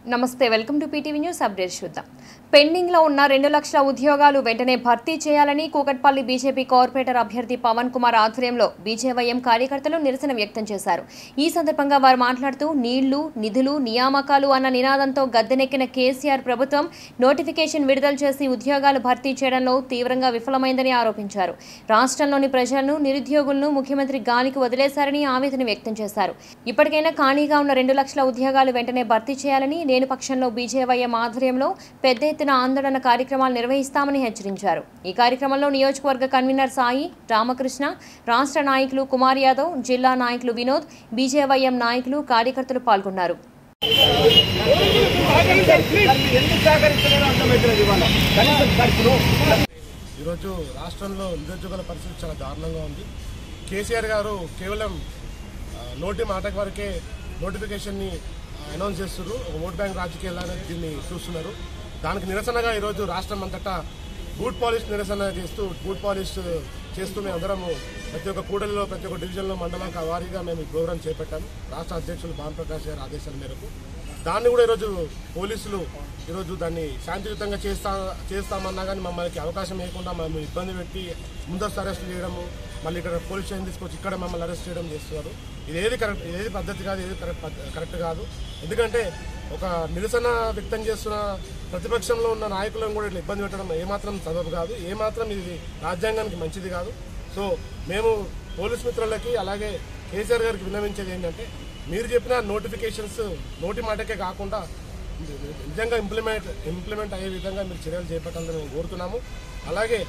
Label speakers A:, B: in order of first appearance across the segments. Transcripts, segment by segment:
A: నమస్తే welcome to PTV news update చూద్దాం pending లో ఉన్న రెండు లక్షల ఉద్యోగాలు వెంటనే భర్తీ చేయాలని కూకట్పల్లి బీజేపీ కార్పొరేటర్ అభ్యర్థి పవన్ కుమార్ ఆధ్వర్యంలో బీజేవైఎం కార్యకర్తలు నిరసన వ్యక్తం చేశారు ఈ సందర్భంగా వారు మాట్లాడుతూ నీళ్లు నిధులు నియామకాలు అన్న నినాదంతో గద్దెనెక్కిన కేసీఆర్ ప్రభుత్వం నోటిఫికేషన్ విడుదల చేసి ఉద్యోగాలు భర్తీ చేయడంలో తీవ్రంగా విఫలమైందని ఆరోపించారు రాష్ట్రంలోని ప్రజలను నిరుద్యోగులను ముఖ్యమంత్రి గాలికి వదిలేశారని ఆవేదన వ్యక్తం చేశారు ఇప్పటికైనా ఖాళీగా ఉన్న రెండు లక్షల ఉద్యోగాలు వెంటనే భర్తీ చేయాలని లేని పక్షంలో బీజేవైఎం ఆధ్వర్యంలో పెద్ద ఎత్తున ఆందోళన కార్యక్రమాలు నిర్వహిస్తామని హెచ్చరించారు ఈ కార్యక్రమంలో నియోజకవర్గ కన్వీనర్ సాయి రామకృష్ణ రాష్ట్ర నాయకులు కుమార్ యాదవ్ జిల్లా నాయకులు వినోద్ బీజేవైఎం నాయకులు కార్యకర్తలు పాల్గొన్నారు
B: ఎందుకు సహకరిస్తున్నారో అర్థమవుతున్నది ఇవాళ కనీసం ఖర్చులు
C: ఈరోజు రాష్ట్రంలో నిరుద్యోగుల పరిస్థితి చాలా దారుణంగా ఉంది కేసీఆర్ గారు కేవలం ఆ, నోటి మాటకి వరకే నోటిఫికేషన్ని అనౌన్స్ చేస్తున్నారు ఒక ఓట్ బ్యాంక్ రాజకీయాలను దీన్ని చూస్తున్నారు దానికి నిరసనగా ఈరోజు రాష్ట్రం అంతటా బూట్ పాలిష్ నిరసన చేస్తూ బూట్ పాలిష్ చేస్తూ మేము అందరము ప్రతి ఒక్క కూడలిలో ప్రతి ఒక్క డివిజన్లో మండలం వారీగా మేము ఈ ప్రోగ్రాం చేపట్టాము రాష్ట్ర అధ్యక్షులు భానుప్రకాష్ గారి ఆదేశాల మేరకు దాన్ని కూడా ఈరోజు పోలీసులు ఈరోజు దాన్ని శాంతియుతంగా చేస్తా చేస్తామన్నా కానీ మమ్మల్ని అవకాశం ఇవ్వకుండా మమ్మల్ని ఇబ్బంది పెట్టి ముందస్తు అరెస్ట్ చేయడము మళ్ళీ ఇక్కడ పోలీస్ స్టేషన్ తీసుకొచ్చి ఇక్కడ మమ్మల్ని అరెస్ట్ చేయడం చేస్తున్నారు ఇది ఏది కరెక్ట్ ఏది పద్ధతి కాదు ఏది కరెక్ట్ పద్ధ- కరెక్ట్ కాదు ఎందుకంటే ఒక నిరసన వ్యక్తం చేస్తున్న ప్రతిపక్షంలో ఉన్న నాయకులను కూడా ఇట్లా ఇబ్బంది పెట్టడం ఏమాత్రం సబబు కాదు ఏమాత్రం ఇది రాజ్యాంగానికి మంచిది కాదు సో మేము పోలీస్ మిత్రులకి అలాగే కేసీఆర్ గారికి విన్నవించేది ఏంటంటే మీరు చెప్పిన నోటిఫికేషన్స్ నోటి మాటకే కాకుండా నిజంగా ఇంప్లిమెంట్ ఇంప్లిమెంట్ అయ్యే విధంగా మీరు చర్యలు చేపట్టాలని మేము కోరుతున్నాము అలాగే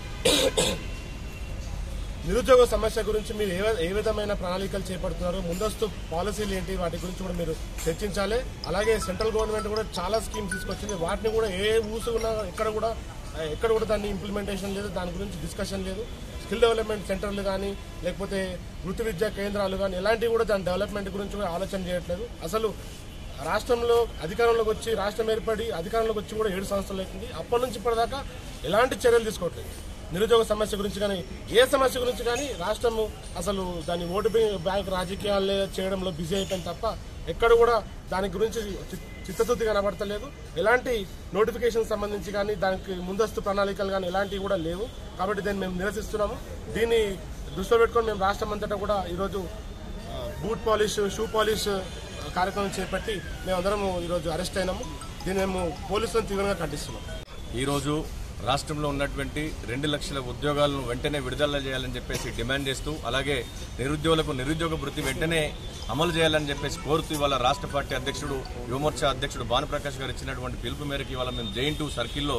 C: నిరుద్యోగ సమస్య గురించి మీరు ఏ ఏ విధమైన ప్రణాళికలు చేపడుతున్నారో ముందస్తు పాలసీలు ఏంటి వాటి గురించి కూడా మీరు చర్చించాలి అలాగే సెంట్రల్ గవర్నమెంట్ కూడా చాలా స్కీమ్స్ తీసుకొచ్చింది వాటిని కూడా ఏ ఊసు ఉన్నా ఎక్కడ కూడా ఎక్కడ కూడా దాన్ని ఇంప్లిమెంటేషన్ లేదు దాని గురించి డిస్కషన్ లేదు స్కిల్ డెవలప్మెంట్ సెంటర్లు కానీ లేకపోతే వృత్తి విద్యా కేంద్రాలు కానీ ఎలాంటివి కూడా దాని డెవలప్మెంట్ గురించి కూడా ఆలోచన చేయట్లేదు అసలు రాష్ట్రంలో అధికారంలోకి వచ్చి రాష్ట్రం ఏర్పడి అధికారంలోకి వచ్చి కూడా ఏడు సంవత్సరాలు అవుతుంది అప్పటి నుంచి ఇప్పటిదాకా ఎలాంటి చర్యలు తీసుకోవట్లేదు నిరుద్యోగ సమస్య గురించి కానీ ఏ సమస్య గురించి కానీ రాష్ట్రము అసలు దాని ఓటు బ్యా- బ్యాంక్ రాజకీయాలు చేయడంలో బిజీ అయిపోయింది తప్ప ఎక్కడ కూడా దాని గురించి చి- చిత్తశుద్ధి కనబడతలేదు ఎలాంటి నోటిఫికేషన్ సంబంధించి కానీ దానికి ముందస్తు ప్రణాళికలు కానీ ఎలాంటివి కూడా లేవు కాబట్టి దీన్ని మేము నిరసిస్తున్నాము దీన్ని దృష్టిలో పెట్టుకొని మేము రాష్ట్రం అంతటా కూడా ఈరోజు ఆ, బూట్ పాలిష్ షూ పాలిష్ ఆ, కార్యక్రమం చేపట్టి మేమందరం ఈరోజు అరెస్ట్ అయినాము దీన్ని మేము పోలీసులను తీవ్రంగా ఖండిస్తున్నాం
D: ఈరోజు రాష్ట్రంలో ఉన్నటువంటి రెండు లక్షల ఉద్యోగాలను వెంటనే విడుదల చేయాలని చెప్పేసి డిమాండ్ చేస్తూ అలాగే నిరుద్యోగులకు నిరుద్యోగ వృత్తి వెంటనే అమలు చేయాలని చెప్పేసి కోరుతూ ఇవాళ రాష్ట్ర పార్టీ అధ్యక్షుడు యువమోర్చా అధ్యక్షుడు భానుప్రకాష్ గారు ఇచ్చినటువంటి పిలుపు మేరకు ఇవాళ మేము జైన్ టూ సర్కిల్లో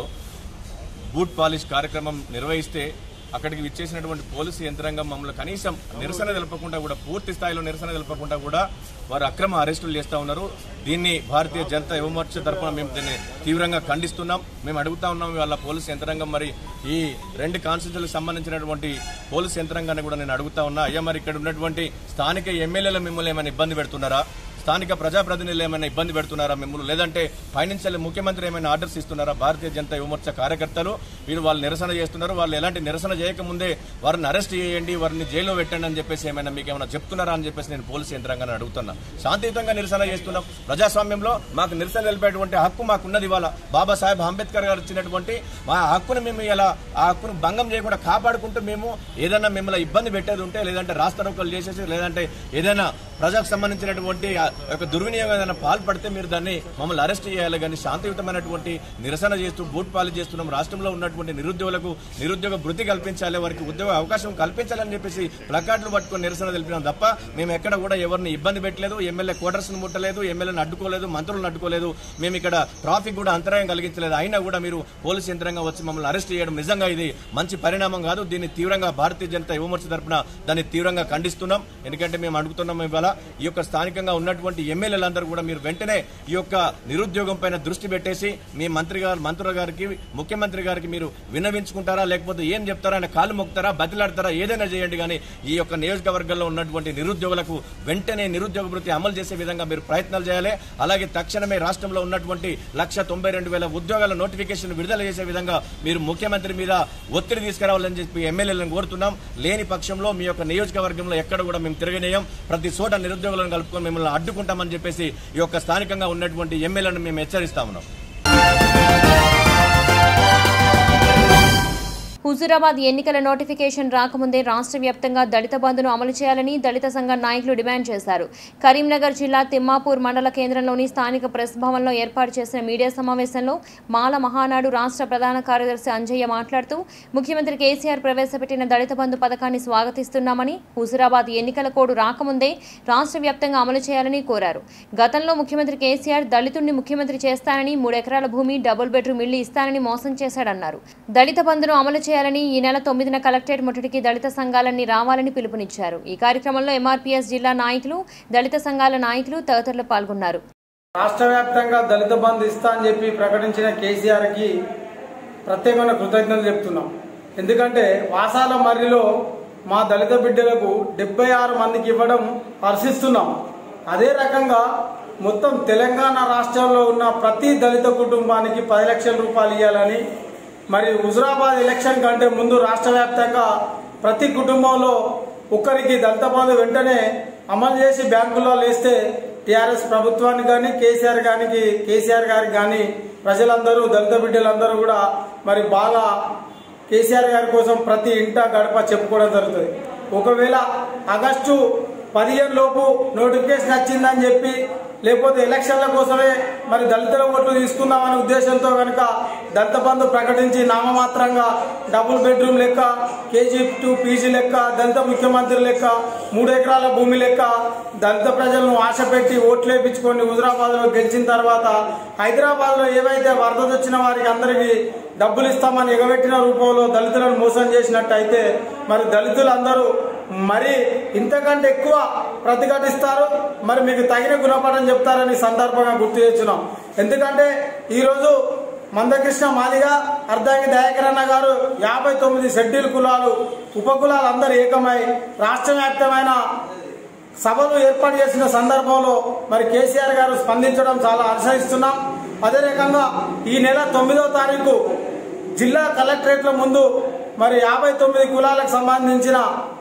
D: బూట్ పాలిష్ కార్యక్రమం నిర్వహిస్తే అక్కడికి విచ్చేసినటువంటి పోలీసు యంత్రాంగం మమ్మల్ని కనీసం నిరసన తెలపకుండా కూడా పూర్తి స్థాయిలో నిరసన తెలపకుండా కూడా వారు అక్రమ అరెస్టులు చేస్తా ఉన్నారు దీన్ని భారతీయ జనతా యువమోర్చా తరఫున మేము దీన్ని తీవ్రంగా ఖండిస్తున్నాం మేము అడుగుతా ఉన్నాం ఇవాళ పోలీసు యంత్రాంగం మరి ఈ రెండు కాన్స్టిట్యూన్సీలకు సంబంధించినటువంటి పోలీసు యంత్రాంగాన్ని కూడా నేను అడుగుతా ఉన్నా అయ్యా మరి ఇక్కడ ఉన్నటువంటి స్థానిక ఎమ్మెల్యేలు మిమ్మల్ని ఏమైనా ఇబ్బంది పెడుతున్నారా స్థానిక ప్రజాప్రతినిధులు ఏమైనా ఇబ్బంది పెడుతున్నారా మిమ్మల్ని లేదంటే ఫైనాన్షియల్ ముఖ్యమంత్రి ఏమైనా ఆర్డర్స్ ఇస్తున్నారా భారతీయ జనతా యువమోర్చా కార్యకర్తలు వీరు వాళ్ళు నిరసన చేస్తున్నారు వాళ్ళు ఎలాంటి నిరసన చేయకముందే వారిని అరెస్ట్ చేయండి వారిని జైల్లో పెట్టండి అని చెప్పేసి ఏమైనా మీకు ఏమైనా చెప్తున్నారా అని చెప్పేసి నేను పోలీసు యంత్రాంగాన్ని అడుగుతున్నా శాంతియుతంగా నిరసన చేస్తున్నాం ప్రజాస్వామ్యంలో మాకు నిరసన తెలిపేటువంటి హక్కు మాకున్నది ఇవాళ బాబాసాహెబ్ అంబేద్కర్ గారు ఇచ్చినటువంటి మా హక్కును మేము ఇలా ఆ హక్కును భంగం చేయకుండా కాపాడుకుంటూ మేము ఏదైనా మిమ్మల్ని ఇబ్బంది పెట్టేది ఉంటే లేదంటే రాస్తారోకలు చేసేసి లేదంటే ఏదైనా ప్రజలకు సంబంధించినటువంటి ఆ యొక్క దుర్వినియోగం ఏదైనా పాల్పడితే మీరు దాన్ని మమ్మల్ని అరెస్ట్ చేయాలి కానీ శాంతియుతమైనటువంటి నిరసన చేస్తూ బూట్ పాలు చేస్తున్నాం రాష్ట్రంలో ఉన్నటువంటి నిరుద్యోగులకు నిరుద్యోగ వృత్తి కల్పించాలి వారికి ఉద్యోగ అవకాశం కల్పించాలని చెప్పేసి ప్లకార్డులు పట్టుకొని నిరసన తెలిపినాం తప్ప మేము ఎక్కడ కూడా ఎవరిని ఇబ్బంది పెట్టలేదు ఎమ్మెల్యే క్వార్టర్స్ ముట్టలేదు ఎమ్మెల్యేని అడ్డుకోలేదు మంత్రులను అడ్డుకోలేదు మేము ఇక్కడ ట్రాఫిక్ కూడా అంతరాయం కలిగించలేదు అయినా కూడా మీరు పోలీసు యంత్రాంగం వచ్చి మమ్మల్ని అరెస్ట్ చేయడం నిజంగా ఇది మంచి పరిణామం కాదు దీన్ని తీవ్రంగా భారతీయ జనతా యువమోర్చ తరపున దాన్ని తీవ్రంగా ఖండిస్తున్నాం ఎందుకంటే మేము అడుగుతున్నాం ఇవాళ ఈ యొక్క స్థానికంగా ఉన్నటువంటి ఎమ్మెల్యేలందరూ కూడా మీరు వెంటనే ఈ యొక్క నిరుద్యోగం పైన దృష్టి పెట్టేసి మీ మంత్రి గారు మంత్రుల గారికి ముఖ్యమంత్రి గారికి మీరు విన్నవించుకుంటారా లేకపోతే ఏం చెప్తారా ఆయన కాలు మొక్తారా బతిలాడతారా ఏదైనా చేయండి కానీ ఈ యొక్క నియోజకవర్గంలో ఉన్నటువంటి నిరుద్యోగులకు వెంటనే నిరుద్యోగ వృత్తి అమలు చేసే విధంగా మీరు ప్రయత్నాలు చేయాలి అలాగే తక్షణమే రాష్ట్రంలో ఉన్నటువంటి లక్ష తొంభై రెండు వేల ఉద్యోగాల నోటిఫికేషన్ విడుదల చేసే విధంగా మీరు ముఖ్యమంత్రి మీద ఒత్తిడి తీసుకురావాలని చెప్పి ఎమ్మెల్యేలను కోరుతున్నాం లేని పక్షంలో మీ యొక్క నియోజకవర్గంలో ఎక్కడ కూడా మేము తిరగనీయం ప్రతి చోట నిరుద్యోగులను కలుపుకొని మిమ్మల్ని అడ్డుకొని అడ్డుకుంటామని చెప్పేసి ఈ యొక్క స్థానికంగా ఉన్నటువంటి ఎమ్మెల్యేలను మేము హెచ్చరిస్తా ఉన్నాం
A: హుజూరాబాద్ ఎన్నికల నోటిఫికేషన్ రాకముందే రాష్ట్ర వ్యాప్తంగా దళిత బంధును అమలు చేయాలని దళిత సంఘ నాయకులు డిమాండ్ చేశారు కరీంనగర్ జిల్లా తిమ్మాపూర్ మండల కేంద్రంలోని స్థానిక ప్రెస్ భవన్లో ఏర్పాటు చేసిన మీడియా సమావేశంలో మాల మహానాడు రాష్ట్ర ప్రధాన కార్యదర్శి అంజయ్య మాట్లాడుతూ ముఖ్యమంత్రి కేసీఆర్ ప్రవేశపెట్టిన దళిత బంధు పథకాన్ని స్వాగతిస్తున్నామని హుజూరాబాద్ ఎన్నికల కోడ్ రాకముందే రాష్ట్ర వ్యాప్తంగా అమలు చేయాలని కోరారు గతంలో ముఖ్యమంత్రి కేసీఆర్ దళితుడిని ముఖ్యమంత్రి చేస్తానని మూడెకరాల భూమి డబుల్ బెడ్రూమ్ ఇల్లు ఇస్తానని మోసం చేశాడన్నారు దళిత బంధును అమలు చేయాలని ఈ నెల తొమ్మిదిన కలెక్టరేట్ ముట్టడికి దళిత సంఘాలన్నీ రావాలని పిలుపునిచ్చారు ఈ కార్యక్రమంలో ఎంఆర్పీఎస్ జిల్లా నాయకులు దళిత సంఘాల నాయకులు తదితరులు పాల్గొన్నారు
E: రాష్ట్ర వ్యాప్తంగా దళిత బంధు ఇస్తా అని చెప్పి ప్రకటించిన కేసీఆర్కి ప్రత్యేకమైన కృతజ్ఞతలు చెప్తున్నాం ఎందుకంటే వాసాల మర్రిలో మా దళిత బిడ్డలకు డెబ్బై ఆరు మందికి ఇవ్వడం హర్షిస్తున్నాం అదే రకంగా మొత్తం తెలంగాణ రాష్ట్రంలో ఉన్న ప్రతి దళిత కుటుంబానికి పది లక్షల రూపాయలు ఇవ్వాలని మరి హుజురాబాద్ ఎలక్షన్ కంటే ముందు రాష్ట్ర వ్యాప్తంగా ప్రతి కుటుంబంలో ఒక్కరికి దళిత బంధు వెంటనే అమలు చేసి బ్యాంకుల్లో వేస్తే టీఆర్ఎస్ ప్రభుత్వానికి కానీ కేసీఆర్ గారికి కేసీఆర్ గారికి కానీ ప్రజలందరూ దళిత బిడ్డలందరూ కూడా మరి బాగా కేసీఆర్ గారి కోసం ప్రతి ఇంట గడప చెప్పుకోవడం జరుగుతుంది ఒకవేళ ఆగస్టు పదిహేను లోపు నోటిఫికేషన్ వచ్చిందని చెప్పి లేకపోతే ఎలక్షన్ల కోసమే మరి దళితుల ఓట్లు తీసుకుందామనే ఉద్దేశంతో కనుక దళిత బంధు ప్రకటించి నామమాత్రంగా డబుల్ బెడ్రూమ్ లెక్క కేజీ టూ పీజీ లెక్క దళిత ముఖ్యమంత్రి లెక్క మూడు ఎకరాల భూమి లెక్క దళిత ప్రజలను ఆశ పెట్టి ఓట్లు వేయించుకొని హుజరాబాద్ లో గెలిచిన తర్వాత హైదరాబాద్ లో ఏవైతే వరద వచ్చిన వారికి అందరికీ డబ్బులు ఇస్తామని ఎగబెట్టిన రూపంలో దళితులను మోసం చేసినట్టయితే మరి దళితులందరూ మరి ఇంతకంటే ఎక్కువ ప్రతిఘటిస్తారు మరి మీకు తగిన గుణపాఠం చెప్తారని ఈ సందర్భంగా గుర్తు చేస్తున్నాం ఎందుకంటే ఈరోజు మందకృష్ణ మాదిగా అర్ధాంగి దయాకరణ గారు యాభై తొమ్మిది షెడ్యూల్ కులాలు ఉపకులాలు అందరూ ఏకమై రాష్ట్ర వ్యాప్తమైన సభలు ఏర్పాటు చేసిన సందర్భంలో మరి కేసీఆర్ గారు స్పందించడం చాలా హర్షిస్తున్నాం అదే రకంగా ఈ నెల తొమ్మిదో తారీఖు జిల్లా కలెక్టరేట్ల ముందు మరి యాభై తొమ్మిది కులాలకు సంబంధించిన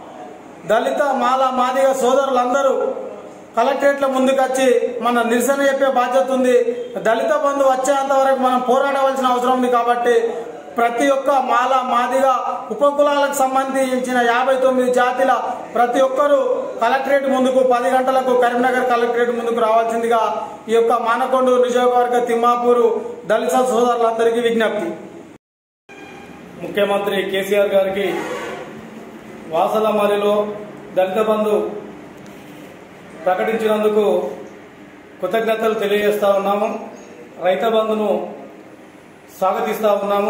E: దళిత మాల మాదిగ సోదరులందరూ కలెక్టరేట్ల ముందుకు వచ్చి మన నిరసన చెప్పే బాధ్యత ఉంది దళిత బంధు వచ్చేంత వరకు మనం పోరాడవలసిన అవసరం ఉంది కాబట్టి ప్రతి ఒక్క మాల మాదిగ ఉపకులాలకు సంబంధించిన యాభై తొమ్మిది జాతిల ప్రతి ఒక్కరూ కలెక్టరేట్ ముందుకు పది గంటలకు కరీంనగర్ కలెక్టరేట్ ముందుకు రావాల్సిందిగా ఈ యొక్క మానకొండ నియోజకవర్గ తిమ్మాపూరు దళిత సోదరులందరికీ విజ్ఞప్తి
F: ముఖ్యమంత్రి కేసీఆర్ గారికి వాసలమరిలో దళిత బంధు ప్రకటించినందుకు కృతజ్ఞతలు తెలియజేస్తా ఉన్నాము రైత బంధును స్వాగతిస్తా ఉన్నాము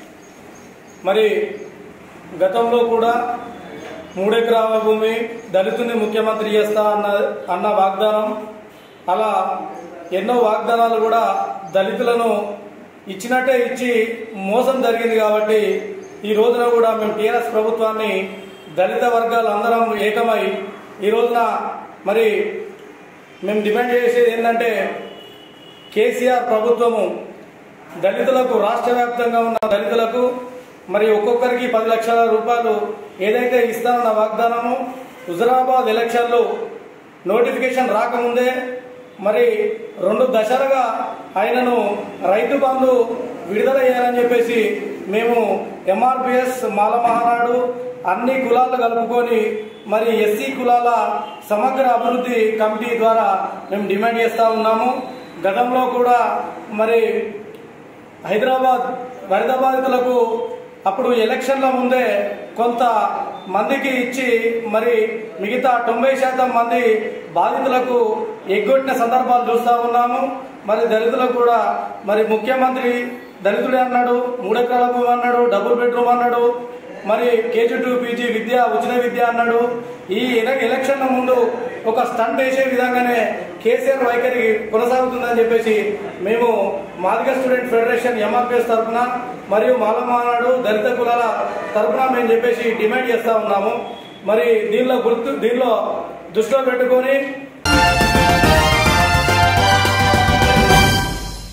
F: మరి గతంలో కూడా మూడెకరాల భూమి దళితుని ముఖ్యమంత్రి చేస్తా అన్న అన్న వాగ్దానం అలా ఎన్నో వాగ్దానాలు కూడా దళితులను ఇచ్చినట్టే ఇచ్చి మోసం జరిగింది కాబట్టి ఈ రోజున కూడా మేము టీఆర్ఎస్ ప్రభుత్వాన్ని దళిత వర్గాలు అందరం ఏకమై ఈ రోజున మరి మేము డిమాండ్ చేసేది ఏంటంటే కేసీఆర్ ప్రభుత్వము దళితులకు రాష్ట్ర వ్యాప్తంగా ఉన్న దళితులకు మరి ఒక్కొక్కరికి పది లక్షల రూపాయలు ఏదైతే ఇస్తానన్న వాగ్దానము హుజరాబాద్ ఎలక్షన్లు నోటిఫికేషన్ రాకముందే మరి రెండు దశలుగా ఆయనను రైతు బంధు విడుదల చేయాలని చెప్పేసి మేము ఎంఆర్పిఎస్ మాల మహానాడు అన్ని కులాలు కలుపుకొని మరి ఎస్సీ కులాల సమగ్ర అభివృద్ధి కమిటీ ద్వారా మేము డిమాండ్ చేస్తా ఉన్నాము గతంలో కూడా మరి హైదరాబాద్ వరద బాధితులకు అప్పుడు ఎలక్షన్ల ముందే కొంత మందికి ఇచ్చి మరి మిగతా తొంభై శాతం మంది బాధితులకు ఎగ్గొట్టిన సందర్భాలు చూస్తూ ఉన్నాము మరి దళితులకు కూడా మరి ముఖ్యమంత్రి దళితుడే అన్నాడు మూడెకరాల భూమి అన్నాడు డబుల్ బెడ్రూమ్ అన్నాడు మరి కేజీ టూ పీజీ విద్య ఉచిత విద్య అన్నాడు ఈ ఎల- ఎలక్షన్ ముందు ఒక స్టంట్ వేసే విధంగానే కేసీఆర్ వైఖరి కొనసాగుతుందని చెప్పేసి మేము మాదిగ స్టూడెంట్ ఫెడరేషన్ ఎంఆర్పిఎస్ తరఫున మరియు మాలమానాడు దళిత కులాల తరఫున మేము చెప్పేసి డిమాండ్ చేస్తా ఉన్నాము మరి దీనిలో గుర్తు దీనిలో దృష్టిలో పెట్టుకొని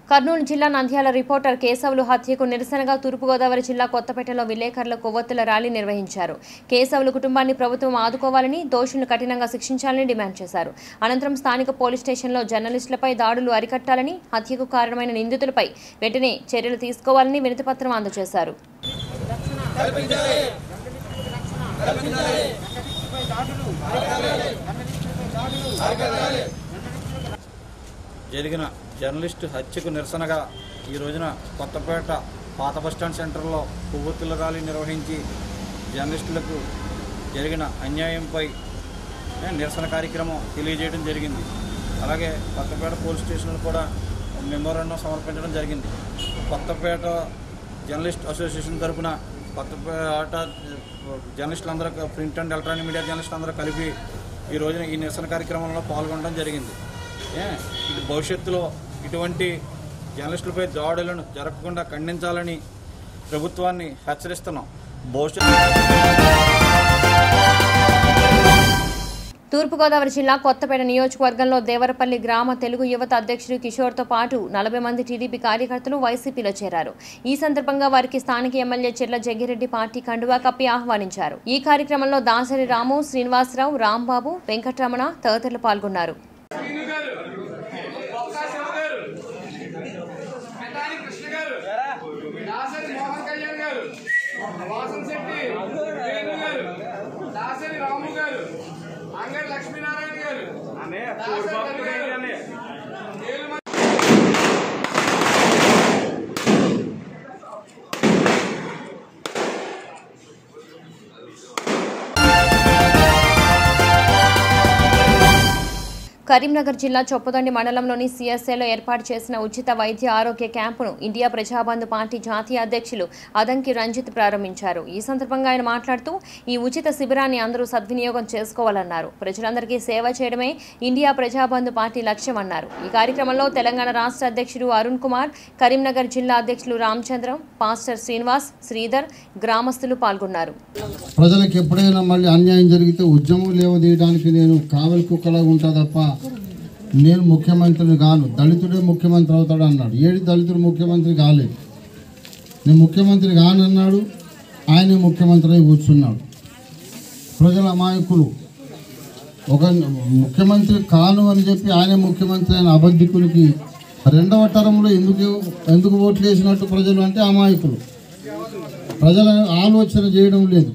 A: కర్నూలు జిల్లా నంద్యాల రిపోర్టర్ కేశవులు హత్యకు నిరసనగా తూర్పుగోదావరి జిల్లా కొత్తపేటలో విలేకరుల కొవ్వొత్తుల ర్యాలీ నిర్వహించారు కేశవులు కుటుంబాన్ని ప్రభుత్వం ఆదుకోవాలని దోషులను కఠినంగా శిక్షించాలని డిమాండ్ చేశారు అనంతరం స్థానిక పోలీస్ స్టేషన్లో జర్నలిస్టులపై దాడులు అరికట్టాలని హత్యకు కారణమైన నిందితులపై వెంటనే చర్యలు తీసుకోవాలని వినతిపత్రం అందజేశారు
G: జరిగిన జర్నలిస్టు హత్యకు నిరసనగా ఈ రోజున కొత్తపేట పాత బస్టాండ్ సెంటర్లో కొవ్వొత్తుల ర్యాలీ నిర్వహించి జర్నలిస్టులకు జరిగిన అన్యాయంపై ఏ, నిరసన కార్యక్రమం తెలియజేయడం జరిగింది అలాగే కొత్తపేట పోలీస్ స్టేషన్లో కూడా మెమోరాండం సమర్పించడం జరిగింది కొత్తపేట జర్నలిస్ట్ అసోసియేషన్ తరఫున కొత్తపేట జర్నలిస్టులందరూ ప్రింట్ అండ్ ఎలక్ట్రానిక్ మీడియా జర్నలిస్టులందరూ కలిపి ఈ రోజున ఈ నిరసన కార్యక్రమంలో పాల్గొనడం జరిగింది ఏ, ఇది భవిష్యత్తులో ఇటువంటి జర్నలిస్టులపై దాడులను జరగకుండా ఖండించాలని ప్రభుత్వాన్ని హెచ్చరిస్తున్నాం భవిష్యత్తు
A: తూర్పుగోదావరి జిల్లా కొత్తపేట నియోజకవర్గంలో దేవరపల్లి గ్రామ తెలుగు యువత అధ్యక్షుడు కిషోర్తో పాటు నలభై మంది టీడీపీ కార్యకర్తలు వైసీపీలో చేరారు ఈ సందర్భంగా వారికి స్థానిక ఎమ్మెల్యే చెర్ల జగ్గిరెడ్డి పార్టీ కండువా కప్పి ఆహ్వానించారు ఈ కార్యక్రమంలో దాసరి రాము శ్రీనివాసరావు రాంబాబు వెంకటరమణ తదితరులు పాల్గొన్నారు
B: మెకానిక్ కృష్ణ గారు దాసరి మోహన్ కళ్యాణ్ గారు వాసన్ శెట్టి వేణు గారు దాసరి రాము గారు అంగడి లక్ష్మీనారాయణ గారు దాసరి రవి గారు, ఏలుమ-
A: కరీంనగర్ జిల్లా చొప్పదండి మండలంలోని సిఎస్ఏలో ఏర్పాటు చేసిన ఉచిత వైద్య ఆరోగ్య క్యాంపును ఇండియా ప్రజాబంధు పార్టీ జాతీయ అధ్యక్షులు అదంకి రంజిత్ ప్రారంభించారు ఈ సందర్భంగా ఆయన మాట్లాడుతూ ఈ ఉచిత శిబిరాన్ని అందరూ సద్వినియోగం చేసుకోవాలన్నారు ప్రజలందరికీ సేవ చేయడమే ఇండియా ప్రజాబంధు పార్టీ లక్ష్యమన్నారు ఈ కార్యక్రమంలో తెలంగాణ రాష్ట్ర అధ్యక్షుడు అరుణ్ కుమార్ కరీంనగర్ జిల్లా అధ్యక్షులు రామచంద్రం పాస్టర్ శ్రీనివాస్ శ్రీధర్ గ్రామస్తులు పాల్గొన్నారు
H: ప్రజలకు ఎప్పుడైనా మళ్ళీ అన్యాయం జరిగితే ఉద్యమం లేవదీయడానికి నేను కావలి కుక్కలా ఉంటా తప్ప నేను ముఖ్యమంత్రిని కాను దళితుడే ముఖ్యమంత్రి అవుతాడు అన్నాడు ఏడు దళితుడు ముఖ్యమంత్రి కాలేదు నేను ముఖ్యమంత్రి కానన్నాడు ఆయనే ముఖ్యమంత్రి అయి కూర్చున్నాడు ప్రజల అమాయకులు ఒక ముఖ్యమంత్రి కాను అని చెప్పి ఆయనే ముఖ్యమంత్రి అయిన అబద్ధికునికి రెండవ తరంలో ఎందుకు ఎందుకు ఓట్లు వేసినట్టు ప్రజలు అంటే అమాయకులు ప్రజల ఆలోచన చేయడం లేదు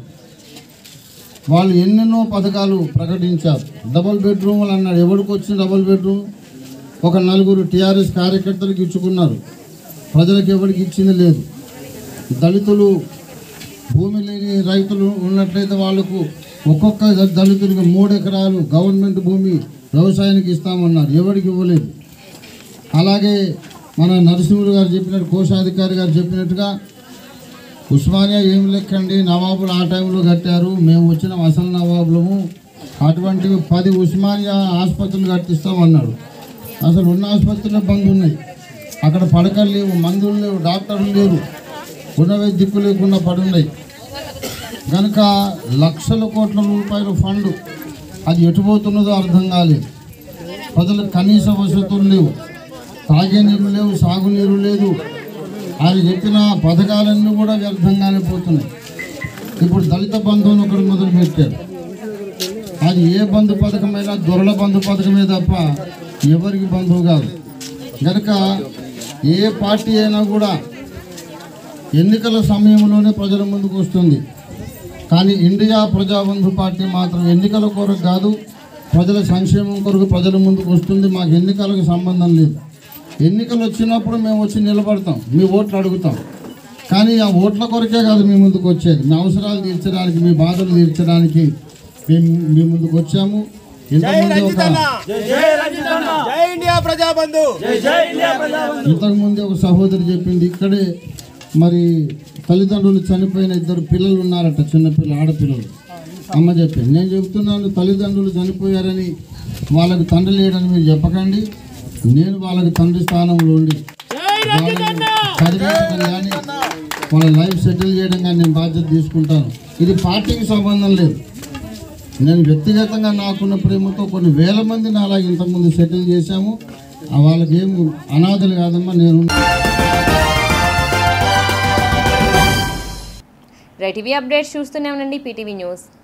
H: వాళ్ళు ఎన్నెన్నో పథకాలు ప్రకటించారు డబుల్ బెడ్రూమ్లు అన్నాడు ఎవరికి వచ్చిన డబుల్ బెడ్రూమ్ ఒక నలుగురు టీఆర్ఎస్ కార్యకర్తలకు ఇచ్చుకున్నారు ప్రజలకు ఎవరికి ఇచ్చింది లేదు దళితులు భూమి లేని రైతులు ఉన్నట్లయితే వాళ్ళకు ఒక్కొక్క ద- దళితునికి మూడు ఎకరాలు గవర్నమెంట్ భూమి వ్యవసాయానికి ఇస్తామన్నారు ఎవరికి ఇవ్వలేదు అలాగే మన నరసింహులు గారు చెప్పినట్టు కోశాధికారి గారు చెప్పినట్టుగా ఉస్మానియా ఏం లెక్కండి నవాబులు ఆ టైంలో కట్టారు మేము వచ్చిన అసలు నవాబులము అటువంటివి పది ఉస్మానియా ఆసుపత్రులు కట్టిస్తామన్నాడు అసలు ఉన్న ఆసుపత్రుల్లో బంద్ ఉన్నాయి అక్కడ పడకలు లేవు మందులు లేవు డాక్టర్లు లేరు ఉన్నవే దిక్కు లేకుండా పడున్నాయి కనుక లక్షల కోట్ల రూపాయల ఫండ్ అది ఎటుపోతున్నదో అర్థం కాలేదు ప్రజలకు కనీస వసతులు లేవు తాగే నీరు లేవు సాగునీరు లేదు ఆయన చెప్పిన పథకాలన్నీ కూడా వ్యర్థంగానే పోతున్నాయి ఇప్పుడు దళిత బంధువుని ఒకటి మొదలు పెట్టారు అది ఏ బంధు పథకమైనా దొరల బంధు పథకమే తప్ప ఎవరికి బంధువు కాదు కనుక ఏ పార్టీ అయినా కూడా ఎన్నికల సమయంలోనే ప్రజల ముందుకు వస్తుంది కానీ ఇండియా ప్రజాబంధు పార్టీ మాత్రం ఎన్నికల కొరకు కాదు ప్రజల సంక్షేమం కొరకు ప్రజల ముందుకు వస్తుంది మాకు ఎన్నికలకు సంబంధం లేదు ఎన్నికలు వచ్చినప్పుడు మేము వచ్చి నిలబడతాం మీ ఓట్లు అడుగుతాం కానీ ఆ ఓట్ల కొరకే కాదు మీ ముందుకు వచ్చేది మీ అవసరాలు తీర్చడానికి మీ బాధలు తీర్చడానికి మేము మీ ముందుకు వచ్చాము ఇంతకుముందు ఒక
B: జై ఇండియా ప్రజాబంధు
H: ఇంతకుముందే ఒక సహోదరి చెప్పింది ఇక్కడే మరి తల్లిదండ్రులు చనిపోయిన ఇద్దరు పిల్లలు ఉన్నారట చిన్నపిల్లలు ఆడపిల్లలు అమ్మ చెప్పింది నేను చెప్తున్నాను తల్లిదండ్రులు చనిపోయారని వాళ్ళకి తండ్రి లేడని మీరు చెప్పకండి నేను వాళ్ళకి తండ్రి స్థానంలో ఉండి వాళ్ళని చదివించడం కానీ వాళ్ళ లైఫ్ సెటిల్ చేయడం కానీ నేను బాధ్యత తీసుకుంటాను ఇది పార్టీకి సంబంధం లేదు నేను వ్యక్తిగతంగా నాకున్న ప్రేమతో కొన్ని వేల మందిని అలాగే ఇంతకుముందు సెటిల్ చేశాము ఆ వాళ్ళకి ఏం అనాథలు కాదమ్మా నేను
A: రైట్ ఇవి అప్డేట్స్ చూస్తూనే ఉండండి పీటీవీ న్యూస్